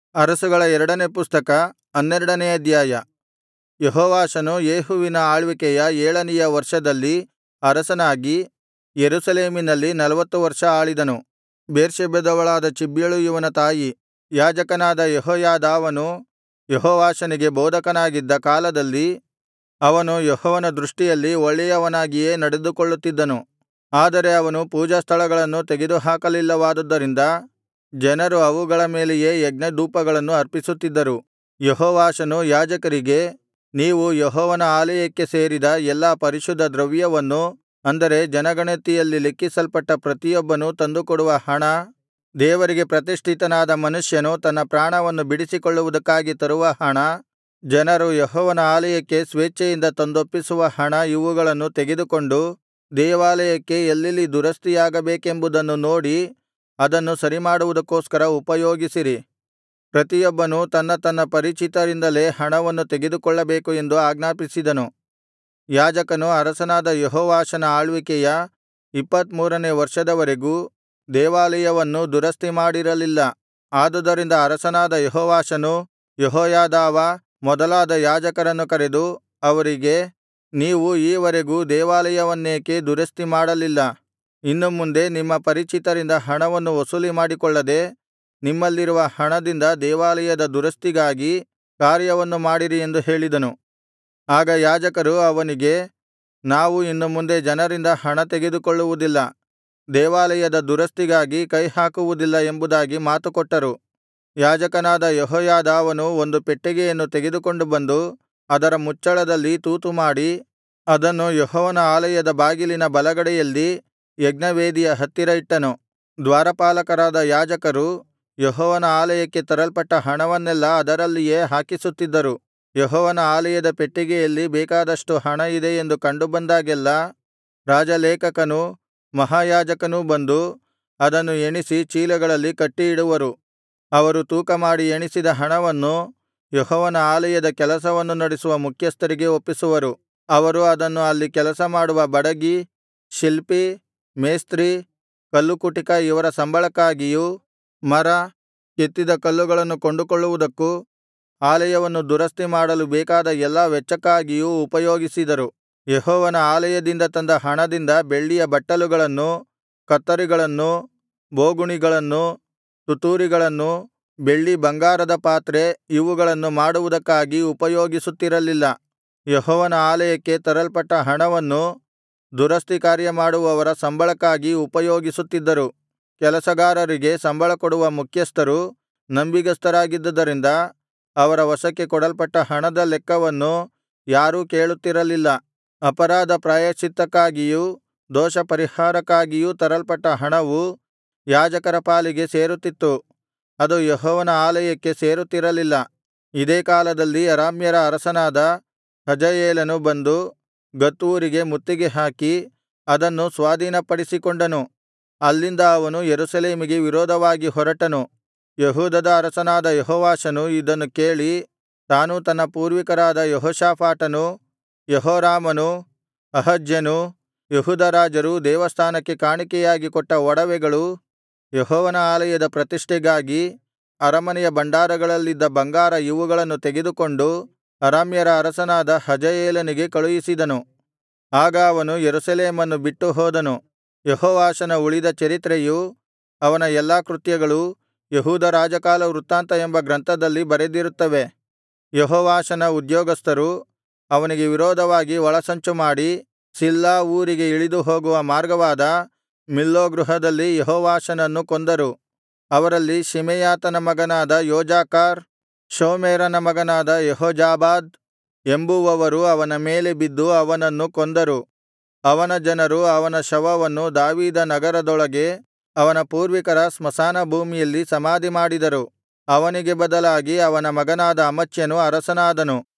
ಅರಸುಗಳ ಎರಡನೆ ಪುಸ್ತಕ ಹನ್ನೆರಡನೇ ಅಧ್ಯಾಯ ಯೆಹೋವಾಷನು ಯೇಹುವಿನ ಆಳ್ವಿಕೆಯ ಏಳನೆಯ ವರ್ಷದಲ್ಲಿ ಅರಸನಾಗಿ ಯೆರೂಸಲೇಮಿನಲ್ಲಿ ನಲ್ವತ್ತು ವರ್ಷ ಆಳಿದನು ಬೇರ್ಷೆಬದವಳಾದ ಚಿಬ್ಯಳು ಇವನ ತಾಯಿ ಯಾಜಕನಾದ ಯೆಹೋಯಾದಾವನು ಯೆಹೋವಾಷನಿಗೆ ಬೋಧಕನಾಗಿದ್ದ ಕಾಲದಲ್ಲಿ ಅವನು ಯೆಹೋವನ ದೃಷ್ಟಿಯಲ್ಲಿ ಒಳ್ಳೆಯವನಾಗಿಯೇ ನಡೆದುಕೊಳ್ಳುತ್ತಿದ್ದನು ಆದರೆ ಅವನು ಪೂಜಾಸ್ಥಳಗಳನ್ನು ತೆಗೆದುಹಾಕಲಿಲ್ಲವಾದುದರಿಂದ ಜನರು ಅವುಗಳ ಮೇಲೆಯೇ ಯಜ್ಞಧೂಪಗಳನ್ನು ಅರ್ಪಿಸುತ್ತಿದ್ದರು ಯೆಹೋವಾಷನು ಯಾಜಕರಿಗೆ ನೀವು ಯೆಹೋವನ ಆಲಯಕ್ಕೆ ಸೇರಿದ ಎಲ್ಲಾ ಪರಿಶುದ್ಧ ದ್ರವ್ಯವನ್ನು ಅಂದರೆ ಜನಗಣತಿಯಲ್ಲಿ ಲೆಕ್ಕಿಸಲ್ಪಟ್ಟ ಪ್ರತಿಯೊಬ್ಬನೂ ತಂದುಕೊಡುವ ಹಣ ದೇವರಿಗೆ ಪ್ರತಿಷ್ಠಿತನಾದ ಮನುಷ್ಯನು ತನ್ನ ಪ್ರಾಣವನ್ನು ಬಿಡಿಸಿಕೊಳ್ಳುವುದಕ್ಕಾಗಿ ತರುವ ಹಣ ಜನರು ಯೆಹೋವನ ಆಲಯಕ್ಕೆ ಸ್ವೇಚ್ಛೆಯಿಂದ ತಂದೊಪ್ಪಿಸುವ ಹಣ ಇವುಗಳನ್ನು ತೆಗೆದುಕೊಂಡು ದೇವಾಲಯಕ್ಕೆ ಎಲ್ಲೆಲ್ಲಿ ದುರಸ್ತಿಯಾಗಬೇಕೆಂಬುದನ್ನು ನೋಡಿ ಅದನ್ನು ಸರಿಮಾಡುವುದಕ್ಕೋಸ್ಕರ ಉಪಯೋಗಿಸಿರಿ ಪ್ರತಿಯೊಬ್ಬನೂ ತನ್ನ ತನ್ನ ಪರಿಚಿತರಿಂದಲೇ ಹಣವನ್ನು ತೆಗೆದುಕೊಳ್ಳಬೇಕು ಎಂದು ಆಜ್ಞಾಪಿಸಿದನು ಯಾಜಕನು ಅರಸನಾದ ಯೆಹೋವಾಷನ ಆಳ್ವಿಕೆಯ ಇಪ್ಪತ್ತಮೂರನೆ ವರ್ಷದವರೆಗೂ ದೇವಾಲಯವನ್ನು ದುರಸ್ತಿಮಾಡಿರಲಿಲ್ಲ ಆದುದರಿಂದ ಅರಸನಾದ ಯೆಹೋವಾಷನು ಯೆಹೋಯಾದಾವ ಮೊದಲಾದ ಯಾಜಕರನ್ನು ಕರೆದು ಅವರಿಗೆ ನೀವು ಈ ವರೆಗೂ ದೇವಾಲಯವನ್ನೇಕೆ ದುರಸ್ತಿ ಮಾಡಲಿಲ್ಲ ಇನ್ನು ಮುಂದೆ ನಿಮ್ಮ ಪರಿಚಿತರಿಂದ ಹಣವನ್ನು ವಸೂಲಿಮಾಡಿಕೊಳ್ಳದೆ ನಿಮ್ಮಲ್ಲಿರುವ ಹಣದಿಂದ ದೇವಾಲಯದ ದುರಸ್ತಿಗಾಗಿ ಕಾರ್ಯವನ್ನು ಮಾಡಿರಿ ಎಂದು ಹೇಳಿದನು ಆಗ ಯಾಜಕರು ಅವನಿಗೆ ನಾವು ಇನ್ನು ಮುಂದೆ ಜನರಿಂದ ಹಣ ತೆಗೆದುಕೊಳ್ಳುವುದಿಲ್ಲ ದೇವಾಲಯದ ದುರಸ್ತಿಗಾಗಿ ಕೈಹಾಕುವುದಿಲ್ಲ ಎಂಬುದಾಗಿ ಮಾತುಕೊಟ್ಟರು ಯಾಜಕನಾದ ಯೆಹೋಯಾದಾವನು ಒಂದು ಪೆಟ್ಟಿಗೆಯನ್ನು ತೆಗೆದುಕೊಂಡು ಬಂದು ಅದರ ಮುಚ್ಚಳದಲ್ಲಿ ತೂತುಮಾಡಿ ಅದನ್ನು ಯೆಹೋವನ ಆಲಯದ ಬಾಗಿಲಿನ ಬಲಗಡೆಯಲ್ಲಿ ಯಜ್ಞವೇದಿಯ ಹತ್ತಿರ ಇಟ್ಟನು ದ್ವಾರಪಾಲಕರಾದ ಯಾಜಕರು ಯೆಹೋವನ ಆಲಯಕ್ಕೆ ತರಲ್ಪಟ್ಟ ಹಣವನ್ನೆಲ್ಲಾ ಅದರಲ್ಲಿಯೇ ಹಾಕಿಸುತ್ತಿದ್ದರು ಯೆಹೋವನ ಆಲಯದ ಪೆಟ್ಟಿಗೆಯಲ್ಲಿ ಬೇಕಾದಷ್ಟು ಹಣ ಇದೆ ಎಂದು ಕಂಡುಬಂದಾಗೆಲ್ಲಾ ರಾಜಲೇಖಕನೂ ಮಹಾಯಾಜಕನೂ ಬಂದು ಅದನ್ನು ಎಣಿಸಿ ಚೀಲಗಳಲ್ಲಿ ಕಟ್ಟಿ ಇಡುವರು ಅವರು ತೂಕಮಾಡಿ ಎಣಿಸಿದ ಹಣವನ್ನು ಯೆಹೋವನ ಆಲಯದ ಕೆಲಸವನ್ನು ನಡೆಸುವ ಮುಖ್ಯಸ್ಥರಿಗೆ ಒಪ್ಪಿಸುವರು ಅವರು ಅದನ್ನು ಅಲ್ಲಿ ಕೆಲಸ ಮಾಡುವ ಬಡಗಿ ಶಿಲ್ಪಿ ಮೇಸ್ತ್ರಿ ಕಲ್ಲುಕುಟಿಕ ಇವರ ಸಂಬಳಕ್ಕಾಗಿಯೂ ಮರ ಕೆತ್ತಿದ ಕಲ್ಲುಗಳನ್ನು ಕೊಂಡುಕೊಳ್ಳುವುದಕ್ಕೂ ಆಲಯವನ್ನು ದುರಸ್ತಿ ಮಾಡಲು ಬೇಕಾದ ಎಲ್ಲಾ ವೆಚ್ಚಕ್ಕಾಗಿಯೂ ಉಪಯೋಗಿಸಿದರು ಯೆಹೋವನ ಆಲಯದಿಂದ ತಂದ ಹಣದಿಂದ ಬೆಳ್ಳಿಯ ಬಟ್ಟಲುಗಳನ್ನು ಕತ್ತರಿಗಳನ್ನು ಬೋಗುಣಿಗಳನ್ನು ತುತ್ತೂರಿಗಳನ್ನು ಬೆಳ್ಳಿ ಬಂಗಾರದ ಪಾತ್ರೆ ಇವುಗಳನ್ನು ಮಾಡುವುದಕ್ಕಾಗಿ ಉಪಯೋಗಿಸುತ್ತಿರಲಿಲ್ಲ ಯೆಹೋವನ ಆಲಯಕ್ಕೆ ತರಲ್ಪಟ್ಟ ಹಣವನ್ನು ದುರಸ್ತಿ ಕಾರ್ಯಮಾಡುವವರ ಸಂಬಳಕ್ಕಾಗಿ ಉಪಯೋಗಿಸುತ್ತಿದ್ದರು ಕೆಲಸಗಾರರಿಗೆ ಸಂಬಳಕೊಡುವ ಮುಖ್ಯಸ್ಥರು ನಂಬಿಗಸ್ತರಾಗಿದ್ದುದರಿಂದ ಅವರ ವಶಕ್ಕೆ ಕೊಡಲ್ಪಟ್ಟ ಹಣದ ಲೆಕ್ಕವನ್ನು ಯಾರೂ ಕೇಳುತ್ತಿರಲಿಲ್ಲ ಅಪರಾಧ ಪ್ರಾಯಶ್ಚಿತ್ತಕ್ಕಾಗಿಯೂ ದೋಷಪರಿಹಾರಕ್ಕಾಗಿಯೂ ತರಲ್ಪಟ್ಟ ಹಣವು ಯಾಜಕರ ಪಾಲಿಗೆ ಸೇರುತ್ತಿತ್ತು ಅದು ಯೆಹೋವನ ಆಲಯಕ್ಕೆ ಸೇರುತ್ತಿರಲಿಲ್ಲ ಇದೇ ಕಾಲದಲ್ಲಿ ಅರಾಮ್ಯರ ಅರಸನಾದ ಹಜಾಯೇಲನು ಬಂದು ಗತ್ ಊರಿಗೆ ಮುತ್ತಿಗೆ ಹಾಕಿ ಅದನ್ನು ಸ್ವಾಧೀನಪಡಿಸಿಕೊಂಡನು ಅಲ್ಲಿಂದ ಅವನು ಯೆರೂಸಲೇಮಿಗೆ ವಿರೋಧವಾಗಿ ಹೊರಟನು ಯೆಹೂದದ ಅರಸನಾದ ಯೆಹೋವಾಷನು ಇದನ್ನು ಕೇಳಿ ತಾನೂ ತನ್ನ ಪೂರ್ವಿಕರಾದ ಯೆಹೋಷಾಫಾಟನೂ ಯೆಹೋರಾಮನೂ ಅಹಜ್ಯನೂ ಯೆಹೂದ ರಾಜರೂ ದೇವಸ್ಥಾನಕ್ಕೆ ಕಾಣಿಕೆಯಾಗಿ ಕೊಟ್ಟ ಒಡವೆಗಳು ಯೆಹೋವನ ಆಲಯದ ಪ್ರತಿಷ್ಠೆಗಾಗಿ ಅರಮನೆಯ ಭಂಡಾರಗಳಲ್ಲಿದ್ದ ಬಂಗಾರ ಇವುಗಳನ್ನು ತೆಗೆದುಕೊಂಡು ಅರಾಮ್ಯರ ಅರಸನಾದ ಹಜಾಯೇಲನಿಗೆ ಕಳುಹಿಸಿದನು ಆಗ ಅವನು ಯೆರೂಸಲೇಮನ್ನು ಬಿಟ್ಟು ಹೋದನು ಯೆಹೋವಾಷನ ಉಳಿದ ಚರಿತ್ರೆಯೂ ಅವನ ಎಲ್ಲಾ ಕೃತ್ಯಗಳೂ ಯೆಹೂದ ರಾಜಕಾಲ ವೃತ್ತಾಂತ ಎಂಬ ಗ್ರಂಥದಲ್ಲಿ ಬರೆದಿರುತ್ತವೆ ಯೆಹೋವಾಷನ ಉದ್ಯೋಗಸ್ಥರು ಅವನಿಗೆ ವಿರೋಧವಾಗಿ ಒಳಸಂಚು ಮಾಡಿ ಸಿಲ್ಲಾ ಊರಿಗೆ ಇಳಿದು ಹೋಗುವ ಮಾರ್ಗವಾದ ಮಿಲ್ಲೋ ಗೃಹದಲ್ಲಿ ಯೆಹೋವಾಷನನ್ನು ಕೊಂದರು ಅವರಲ್ಲಿ ಶಿಮೆಯಾತನ ಮಗನಾದ ಯೋಜಾಕಾರ್ ಶೋಮೆರನ ಮಗನಾದ ಯೆಹೋಜಾಬಾದ್ ಎಂಬುವವರು ಅವನ ಮೇಲೆ ಬಿದ್ದು ಅವನನ್ನು ಕೊಂದರು ಅವನ ಜನರು ಅವನ ಶವವನ್ನು ದಾವೀದ ನಗರದೊಳಗೆ ಅವನ ಪೂರ್ವಿಕರ ಸ್ಮಶಾನ ಭೂಮಿಯಲ್ಲಿ ಸಮಾಧಿಮಾಡಿದರು ಅವನಿಗೆ ಬದಲಾಗಿ ಅವನ ಮಗನಾದ ಅಮಚ್ಯನು ಅರಸನಾದನು